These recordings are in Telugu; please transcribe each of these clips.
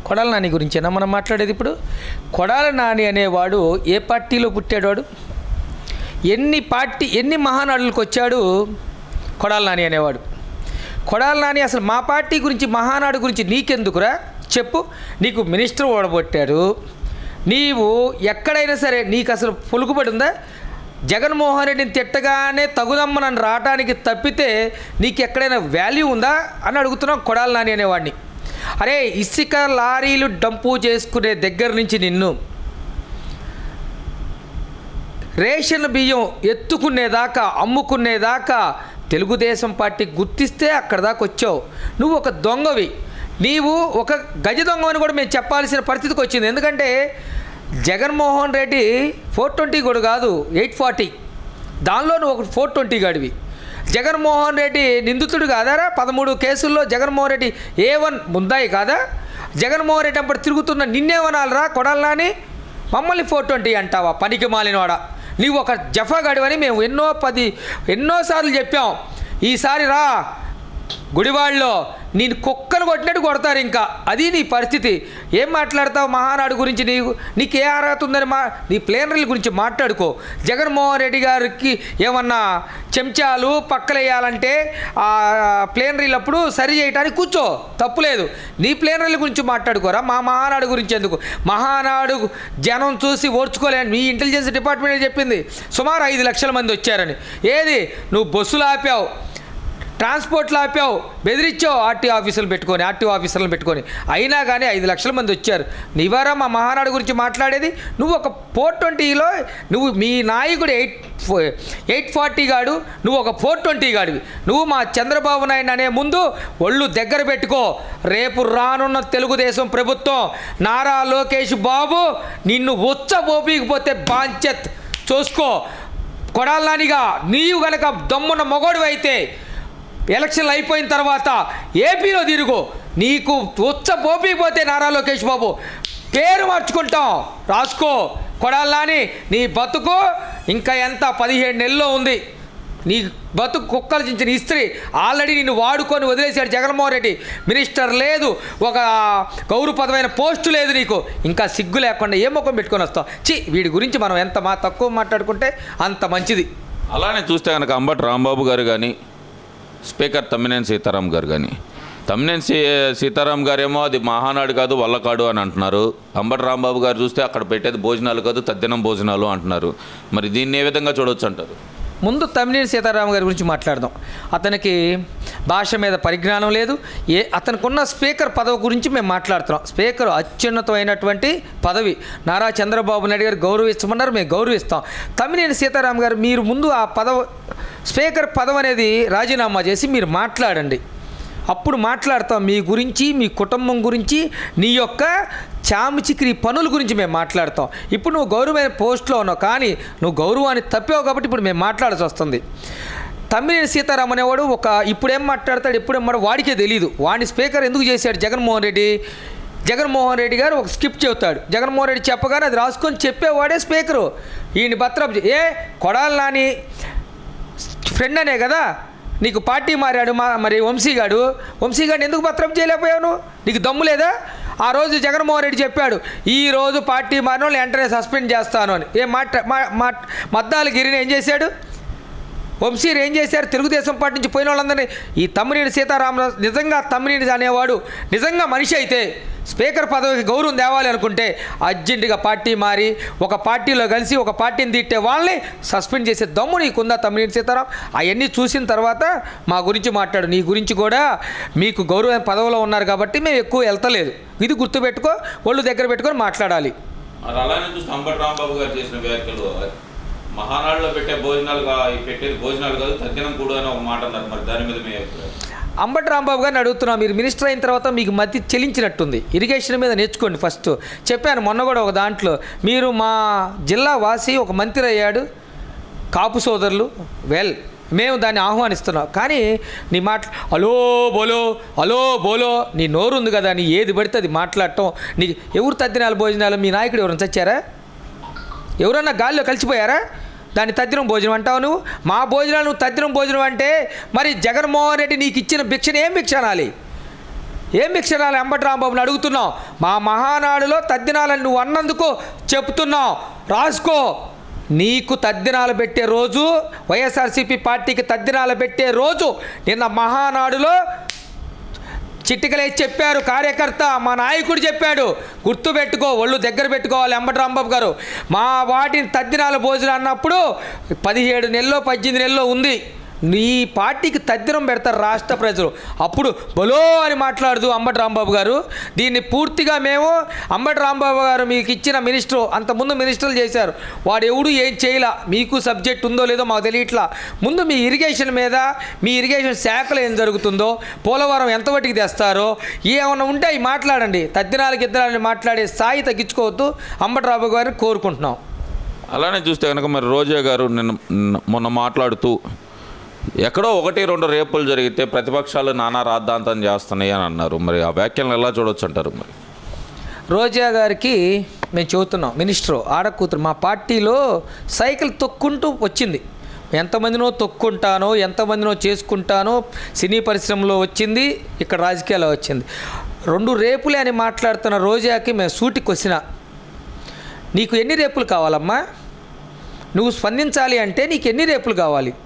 కొడాల నాని గురించేనా మనం మాట్లాడేది ఇప్పుడు కొడాల నాని అనేవాడు ఏ పార్టీలో పుట్టాడు వాడు ఎన్ని పార్టీ ఎన్ని మహానాడులకు వచ్చాడు కొడాల నాని అనేవాడు కొడాల నాని అసలు మా పార్టీ గురించి మహానాడు గురించి నీకెందుకురా చెప్పు నీకు మినిస్టర్ ఓడగొట్టారు నీవు ఎక్కడైనా సరే నీకు అసలు పొలుకుబడి ఉందా జగన్మోహన్ రెడ్డిని తిట్టగానే తగుదమ్మ నన్ను రావడానికి తప్పితే నీకు ఎక్కడైనా వాల్యూ ఉందా అని అడుగుతున్నాం కొడాల నాని అనేవాడిని అరే ఇసుక లారీలు డంపు చేసుకునే దగ్గర నుంచి నిన్ను రేషన్ బియ్యం ఎత్తుకునేదాకా అమ్ముకునేదాకా తెలుగుదేశం పార్టీ గుర్తిస్తే అక్కడ దాకా వచ్చావు నువ్వు ఒక దొంగవి నీవు ఒక గజ దొంగవని కూడా మేము చెప్పాల్సిన పరిస్థితికి వచ్చింది ఎందుకంటే జగన్మోహన్ రెడ్డి ఫోర్ ట్వంటీ కూడా కాదు ఎయిట్ ఫార్టీ దానిలో నువ్వు ఒక ఫోర్ ట్వంటీ గాడివి జగన్మోహన్ రెడ్డి నిందితుడు కాదారా పదమూడు కేసుల్లో జగన్మోహన్ రెడ్డి ఏ వన్ ముందాయి కాదా జగన్మోహన్ రెడ్డి అప్పుడు తిరుగుతున్న నిన్నేమనాలరా కొడాలని మమ్మల్ని ఫోర్ ట్వంటీ అంటావా పనికి మాలినవాడా నీవు ఒక జఫాగాడివని మేము ఎన్నో పది ఎన్నోసార్లు చెప్పాం ఈసారి రా గుడివాళ్ళలో నేను కుక్కను కొట్టినట్టు కొడతారు ఇంకా అది నీ పరిస్థితి ఏం మాట్లాడతావు మహానాడు గురించి నీకు నీకు ఏ అర్హత ఉందని మా నీ ప్లేనరీల గురించి మాట్లాడుకో జగన్మోహన్ రెడ్డి గారికి ఏమన్నా చెంచాలు పక్కలేయాలంటే ఆ ప్లేనరీలు అప్పుడు సరి చేయడానికి కూర్చో తప్పులేదు నీ ప్లేనరీల గురించి మాట్లాడుకోరా మా మహానాడు గురించి ఎందుకు మహానాడు జనం చూసి ఓర్చుకోలేని మీ ఇంటెలిజెన్స్ డిపార్ట్మెంట్ చెప్పింది సుమారు ఐదు లక్షల మంది వచ్చారని ఏది నువ్వు బస్సులు ఆపావు ట్రాన్స్పోర్ట్లు ఆపావు బెదిరించావు ఆర్టీ ఆఫీసులు పెట్టుకొని ఆర్టీ ఆఫీసర్లను పెట్టుకొని అయినా కానీ ఐదు లక్షల మంది వచ్చారు నీవారా మా మహానాడు గురించి మాట్లాడేది నువ్వు ఒక ఫోర్ ట్వంటీలో నువ్వు మీ నాయకుడు ఎయిట్ ఎయిట్ ఫార్టీ గాడు నువ్వు ఒక ఫోర్ ట్వంటీ గాడివి నువ్వు మా చంద్రబాబు నాయుడు అనే ముందు ఒళ్ళు దగ్గర పెట్టుకో రేపు రానున్న తెలుగుదేశం ప్రభుత్వం నారా లోకేష్ బాబు నిన్ను ఉచ్చబోపీకపోతే బాంచెత్ చూసుకో కొడాలనిగా నీవు గనక దమ్మున్న మొగోడు అయితే ఎలక్షన్లు అయిపోయిన తర్వాత ఏపీలో తిరుగు నీకు ఉచ్చ పోపిపోతే నారా లోకేష్ బాబు పేరు మార్చుకుంటాం రాసుకో కొడాలని నీ బతుకు ఇంకా ఎంత పదిహేడు నెలల్లో ఉంది నీ బతుకు కుక్కలు చించిన ఇస్త్రీ ఆల్రెడీ నిన్ను వాడుకొని వదిలేశాడు జగన్మోహన్ రెడ్డి మినిస్టర్ లేదు ఒక గౌరవపదమైన పోస్టు లేదు నీకు ఇంకా సిగ్గు లేకుండా ఏ ముఖం పెట్టుకొని వస్తావు చి వీడి గురించి మనం ఎంత మా తక్కువ మాట్లాడుకుంటే అంత మంచిది అలానే చూస్తే కనుక అంబటి రాంబాబు గారు కానీ స్పీకర్ తమ్మినేని సీతారాం గారు కానీ తమ్మినేని సీ సీతారాం గారేమో అది మహానాడు కాదు వల్లకాడు అని అంటున్నారు అంబటి రాంబాబు గారు చూస్తే అక్కడ పెట్టేది భోజనాలు కాదు తద్దినం భోజనాలు అంటున్నారు మరి దీన్ని ఏ విధంగా చూడవచ్చు అంటారు ముందు తమ్మినేని సీతారామ గారి గురించి మాట్లాడదాం అతనికి భాష మీద పరిజ్ఞానం లేదు ఏ అతనికి ఉన్న స్పీకర్ పదవి గురించి మేము మాట్లాడుతున్నాం స్పీకర్ అత్యున్నతమైనటువంటి పదవి నారా చంద్రబాబు నాయుడు గారు గౌరవిస్తామన్నారు మేము గౌరవిస్తాం తమ్మినేని సీతారాం గారు మీరు ముందు ఆ పదవి స్పీకర్ పదవి అనేది రాజీనామా చేసి మీరు మాట్లాడండి అప్పుడు మాట్లాడతాం మీ గురించి మీ కుటుంబం గురించి నీ యొక్క చామిచికిరి పనుల గురించి మేము మాట్లాడతాం ఇప్పుడు నువ్వు గౌరవమైన పోస్ట్లో ఉన్నావు కానీ నువ్వు గౌరవాన్ని తప్పావు కాబట్టి ఇప్పుడు మేము మాట్లాడాల్సి వస్తుంది తమ్మినేని సీతారాం అనేవాడు ఒక ఇప్పుడేం మాట్లాడతాడు ఎప్పుడేం మాట వాడికే తెలియదు వాడిని స్పీకర్ ఎందుకు చేశాడు జగన్మోహన్ రెడ్డి జగన్మోహన్ రెడ్డి గారు ఒక స్క్రిప్ట్ చెబుతాడు జగన్మోహన్ రెడ్డి చెప్పగానే అది రాసుకొని చెప్పేవాడే స్పీకరు ఈయన భద్రం ఏ కొడాలి నాని ఫ్రెండ్ అనే కదా నీకు పార్టీ మారాడు మా మరి వంశీగాడు వంశీగాడిని ఎందుకు పత్రం చేయలేకపోయావు నువ్వు నీకు దమ్ము లేదా ఆ రోజు జగన్మోహన్ రెడ్డి చెప్పాడు ఈ రోజు పార్టీ మారిన వాళ్ళు వెంటనే సస్పెండ్ చేస్తాను అని ఏ మాట మా- మా- మద్దాల గిరిని ఏం చేశాడు వంశీని ఏం చేశారు తెలుగుదేశం పార్టీ నుంచి పోయిన వాళ్ళందరినీ ఈ తమ్మినేని సీతారామరాజు నిజంగా తమ్మినేని అనేవాడు నిజంగా మనిషి అయితే స్పీకర్ పదవికి గౌరవం తేవాలి అనుకుంటే అర్జెంటుగా పార్టీ మారి ఒక పార్టీలో కలిసి ఒక పార్టీని తిట్టే వాళ్ళని సస్పెండ్ చేసే దమ్ము నీకుందా తమ్మినేని సీతారాం అవన్నీ చూసిన తర్వాత మా గురించి మాట్లాడు నీ గురించి కూడా మీకు గౌరవమైన పదవిలో ఉన్నారు కాబట్టి మేము ఎక్కువ వెళ్తలేదు ఇది గుర్తుపెట్టుకో ఒళ్ళు దగ్గర పెట్టుకొని మాట్లాడాలి మరి అలానే చూస్తే అంబటి రాంబాబు గారు చేసిన వ్యాఖ్యలు మహానాడులో పెట్టే భోజనాలు కా- పెట్టేది భోజనాలు కాదు తద్దినం కూడా అని ఒక మాట అన్నారు మరి దాని మీద మీ అభిప్రాయం అంబటి రాంబాబు గారిని అడుగుతున్నాం మీరు మినిస్టర్ అయిన తర్వాత మీకు మతి చెలించినట్టుంది ఇరిగేషన్ మీద నేర్చుకోండి ఫస్ట్ చెప్పాను మొన్న కూడా ఒక దాంట్లో మీరు మా జిల్లా వాసి ఒక మంత్రి అయ్యాడు కాపు సోదరులు వెల్ మేము దాన్ని ఆహ్వానిస్తున్నాం కానీ నీ మాట అలో బోలో అలో బోలో నీ నోరు ఉంది కదా నీ ఏది పడితే అది మాట్లాడటం నీ ఎవరు తద్దినాలు భోజనాలు మీ నాయకుడు ఎవరైనా చచ్చారా ఎవరన్నా గాల్లో కలిసిపోయారా దాన్ని తద్దినం భోజనం అంటావు నువ్వు మా భోజనాలు నువ్వు తద్దినం భోజనం అంటే మరి జగన్మోహన్ రెడ్డి నీకు ఇచ్చిన భిక్షను ఏం భిక్ష అనాలి ఏం మిక్షరాలు ఎంబటి రాంబాబుని అడుగుతున్నావు మా మహానాడులో తద్దినాలని నువ్వు అన్నందుకు చెప్తున్నావు రాసుకో నీకు తద్దినాలు పెట్టే రోజు వైఎస్ఆర్సీపీ పార్టీకి తద్దినాలు పెట్టే రోజు నిన్న మహానాడులో చిట్టికలే చెప్పారు కార్యకర్త మా నాయకుడు చెప్పాడు గుర్తు పెట్టుకో ఒళ్ళు దగ్గర పెట్టుకోవాలి ఎంబటి రాంబాబు గారు మా వాటిని తద్దినాల భోజనం అన్నప్పుడు పదిహేడు నెలలో పద్దెనిమిది నెలలో ఉంది నీ పార్టీకి తద్దినం పెడతారు రాష్ట్ర ప్రజలు అప్పుడు బలో అని మాట్లాడదు అంబటి రాంబాబు గారు దీన్ని పూర్తిగా మేము అంబటి రాంబాబు గారు మీకు ఇచ్చిన మినిస్టర్ అంతకుముందు మినిస్టర్లు చేశారు వాడు ఎవడు ఏం చేయలా మీకు సబ్జెక్ట్ ఉందో లేదో మాకు తెలియట్లా ముందు మీ ఇరిగేషన్ మీద మీ ఇరిగేషన్ శాఖలో ఏం జరుగుతుందో పోలవరం ఎంతవరకు తెస్తారో ఏమన్నా ఉంటే అవి మాట్లాడండి తద్దినాలకి ఇద్దరాలని మాట్లాడే స్థాయి తగ్గించుకోవద్దు అంబటి రాంబాబు గారిని కోరుకుంటున్నాం అలానే చూస్తే కనుక మరి రోజా గారు నిన్న నిన్న- మొన్న మాట్లాడుతూ ఎక్కడో ఒకటి రెండు రేపులు జరిగితే ప్రతిపక్షాలు నానా రాద్ధాంతం చేస్తున్నాయి అని అన్నారు మరి ఆ వ్యాఖ్యలను ఎలా చూడొచ్చు అంటారు మరి రోజా గారికి మేము చెబుతున్నాం మినిస్టర్ ఆడ కూతురు మా పార్టీలో సైకిల్ తొక్కుంటూ వచ్చింది ఎంతమందినో తొక్కుంటానో ఎంతమందినో చేసుకుంటానో సినీ పరిశ్రమలో వచ్చింది ఇక్కడ రాజకీయాల్లో వచ్చింది రెండు రేపులే అని మాట్లాడుతున్న రోజాకి మేము సూటికి వచ్చిన నీకు ఎన్ని రేపులు కావాలమ్మా నువ్వు స్పందించాలి అంటే నీకు ఎన్ని రేపులు కావాలి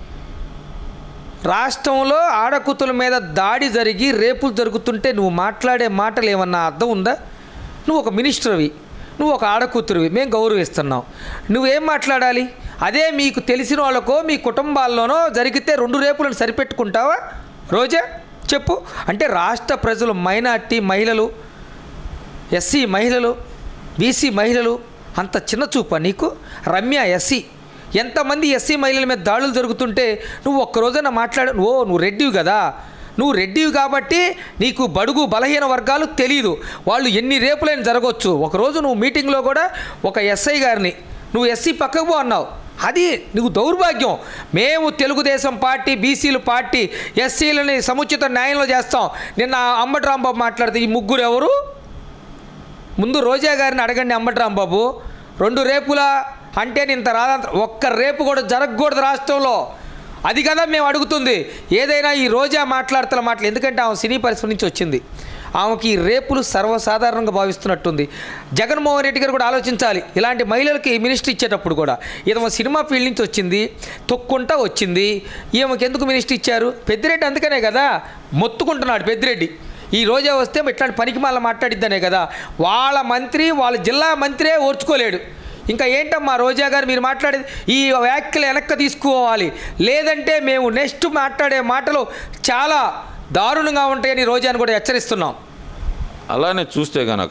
రాష్ట్రంలో ఆడకూతుల మీద దాడి జరిగి రేపులు జరుగుతుంటే నువ్వు మాట్లాడే మాటలు ఏమన్నా అర్థం ఉందా నువ్వు ఒక మినిస్టర్వి నువ్వు ఒక ఆడకూతురువి మేము గౌరవిస్తున్నాం నువ్వేం మాట్లాడాలి అదే మీకు తెలిసిన వాళ్ళకో మీ కుటుంబాల్లోనో జరిగితే రెండు రేపులను సరిపెట్టుకుంటావా రోజా చెప్పు అంటే రాష్ట్ర ప్రజలు మైనార్టీ మహిళలు ఎస్సీ మహిళలు బీసీ మహిళలు అంత చిన్న చూపా నీకు రమ్య ఎస్సీ ఎంతమంది ఎస్సీ మహిళల మీద దాడులు జరుగుతుంటే నువ్వు ఒక్క రోజున మాట్లాడు ఓ నువ్వు రెడ్డివి కదా నువ్వు రెడ్డివి కాబట్టి నీకు బడుగు బలహీన వర్గాలు తెలియదు వాళ్ళు ఎన్ని రేపులైనా జరగవచ్చు ఒకరోజు నువ్వు మీటింగ్లో కూడా ఒక ఎస్ఐ గారిని నువ్వు ఎస్సీ పక్కకు పో అన్నావు అది నువ్వు దౌర్భాగ్యం మేము తెలుగుదేశం పార్టీ బీసీలు పార్టీ ఎస్సీలని సముచిత న్యాయంలో చేస్తాం నిన్న అంబటి రాంబాబు మాట్లాడితే ఈ ముగ్గురు ఎవరు ముందు రోజా గారిని అడగండి అంబటి రాంబాబు రెండు రేపులా అంటే ఇంత రాదంత ఒక్క రేపు కూడా జరగకూడదు రాష్ట్రంలో అది కదా మేము అడుగుతుంది ఏదైనా ఈ రోజా మాట్లాడుతున్న మాటలు ఎందుకంటే ఆమె సినీ పరిశ్రమ నుంచి వచ్చింది ఆమెకి ఈ రేపులు సర్వసాధారణంగా భావిస్తున్నట్టుంది జగన్మోహన్ రెడ్డి గారు కూడా ఆలోచించాలి ఇలాంటి మహిళలకి మినిస్టర్ ఇచ్చేటప్పుడు కూడా ఈమె సినిమా ఫీల్డ్ నుంచి వచ్చింది తొక్కుంటా వచ్చింది ఈమెకి ఎందుకు మినిస్టర్ ఇచ్చారు పెద్దిరెడ్డి అందుకనే కదా మొత్తుకుంటున్నాడు పెద్దిరెడ్డి ఈ రోజే వస్తే ఇట్లాంటి పనికి మళ్ళీ మాట్లాడిద్దనే కదా వాళ్ళ మంత్రి వాళ్ళ జిల్లా మంత్రే ఓర్చుకోలేడు ఇంకా ఏంటమ్మా రోజా గారు మీరు మాట్లాడేది ఈ వ్యాఖ్యలు వెనక్కి తీసుకోవాలి లేదంటే మేము నెక్స్ట్ మాట్లాడే మాటలు చాలా దారుణంగా ఉంటాయని రోజాని కూడా హెచ్చరిస్తున్నాం అలానే చూస్తే గనక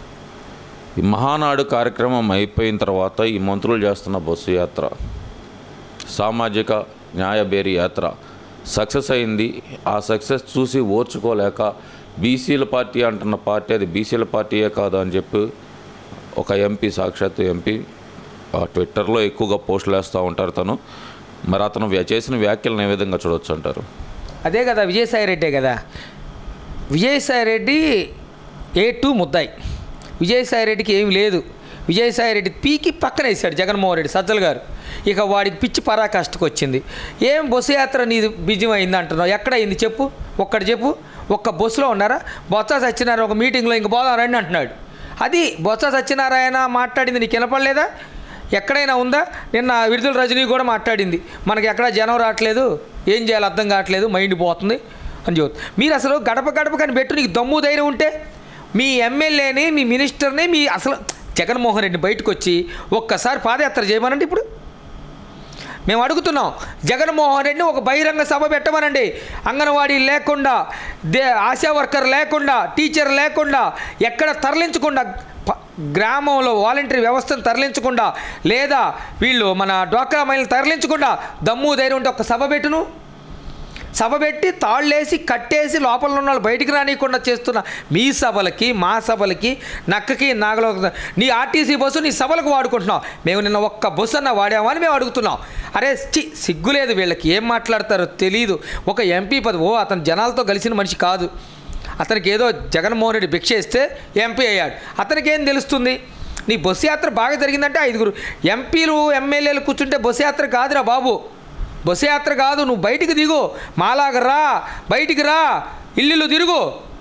ఈ మహానాడు కార్యక్రమం అయిపోయిన తర్వాత ఈ మంత్రులు చేస్తున్న బస్సు యాత్ర సామాజిక న్యాయబేరి యాత్ర సక్సెస్ అయింది ఆ సక్సెస్ చూసి ఓర్చుకోలేక బీసీల పార్టీ అంటున్న పార్టీ అది బీసీల పార్టీయే కాదు అని చెప్పి ఒక ఎంపీ సాక్షాత్తు ఎంపీ ఆ ట్విట్టర్లో ఎక్కువగా పోస్టులు వేస్తూ ఉంటారు తను మరి అతను వ్య- చేసిన వ్యాఖ్యలను ఏ విధంగా చూడొచ్చు అంటారు అదే కదా విజయసాయి రెడ్డే కదా విజయసాయి రెడ్డి ఏ టూ ముద్దాయి విజయసాయి రెడ్డికి ఏమి లేదు విజయసాయి రెడ్డి పీకి పక్కన వేసాడు జగన్మోహన్ రెడ్డి సజ్జల గారు ఇక వాడికి పిచ్చి పరాకాష్ఠకు వచ్చింది ఏం బస్సు యాత్ర నీది బిజీ అయింది అంటున్నావు ఎక్కడ అయింది చెప్పు ఒక్కటి చెప్పు ఒక్క బస్సులో ఉన్నారా బొత్స సత్యనారాయణ ఒక మీటింగ్లో ఇంక పోదాం రండి అంటున్నాడు అది బొత్స సత్యనారాయణ మాట్లాడింది నీకు వినపడలేదా ఎక్కడైనా ఉందా నిన్న విడుదల రజనీ కూడా మాట్లాడింది మనకి ఎక్కడ జనం రావట్లేదు ఏం చేయాలో అర్థం కావట్లేదు మైండ్ పోతుంది అని చెబుతుంది మీరు అసలు గడప గడప కానీ పెట్టు నీకు దమ్ము ధైర్యం ఉంటే మీ ఎమ్మెల్యేని మీ మినిస్టర్ని మీ అసలు జగన్మోహన్ రెడ్డి బయటకు వచ్చి ఒక్కసారి పాదయాత్ర చేయమనండి ఇప్పుడు మేము అడుగుతున్నాం జగన్మోహన్ రెడ్డిని ఒక బహిరంగ సభ పెట్టమనండి అంగన్వాడీ లేకుండా దే ఆశా వర్కర్ లేకుండా టీచర్ లేకుండా ఎక్కడ తరలించకుండా ప- గ్రామంలో వాలంటరీ వ్యవస్థను తరలించకుండా లేదా వీళ్ళు మన డ్వాక్రా మహిళలు తరలించకుండా దమ్ము ధైర్యం ఉంటే ఒక సభ పెట్టును సభ పెట్టి తాళ్ళేసి కట్టేసి లోపల ఉన్న వాళ్ళు బయటికి రానియకుండా చేస్తున్న మీ సభలకి మా సభలకి నక్కకి నాగలో నీ ఆర్టీసీ బస్సు నీ సభలకు వాడుకుంటున్నాం మేము నిన్న ఒక్క బస్సు అన్న వాడామని మేము అడుగుతున్నాం అరే చి సిగ్గులేదు వీళ్ళకి ఏం మాట్లాడతారో తెలియదు ఒక ఎంపీ పదవి ఓ అతను జనాలతో కలిసిన మనిషి కాదు అతనికి ఏదో జగన్మోహన్ రెడ్డి భిక్ష ఇస్తే ఎంపీ అయ్యాడు అతనికి ఏం తెలుస్తుంది నీ బస్సు యాత్ర బాగా జరిగిందంటే ఐదుగురు ఎంపీలు ఎమ్మెల్యేలు కూర్చుంటే బస్సు యాత్ర కాదురా బాబు బస్సు యాత్ర కాదు నువ్వు బయటికి దిగు మాలాగా రా బయటికి రా ఇల్లు తిరుగు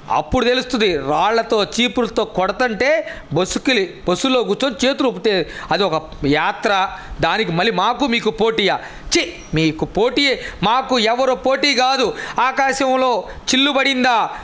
అప్పుడు తెలుస్తుంది రాళ్లతో చీపులతో కొడతంటే బస్సుకి బస్సులో కూర్చొని చేతులు ఊపితే అది ఒక యాత్ర దానికి మళ్ళీ మాకు మీకు పోటీయా చి మీకు పోటీ మాకు ఎవరు పోటీ కాదు ఆకాశంలో చిల్లుబడిందా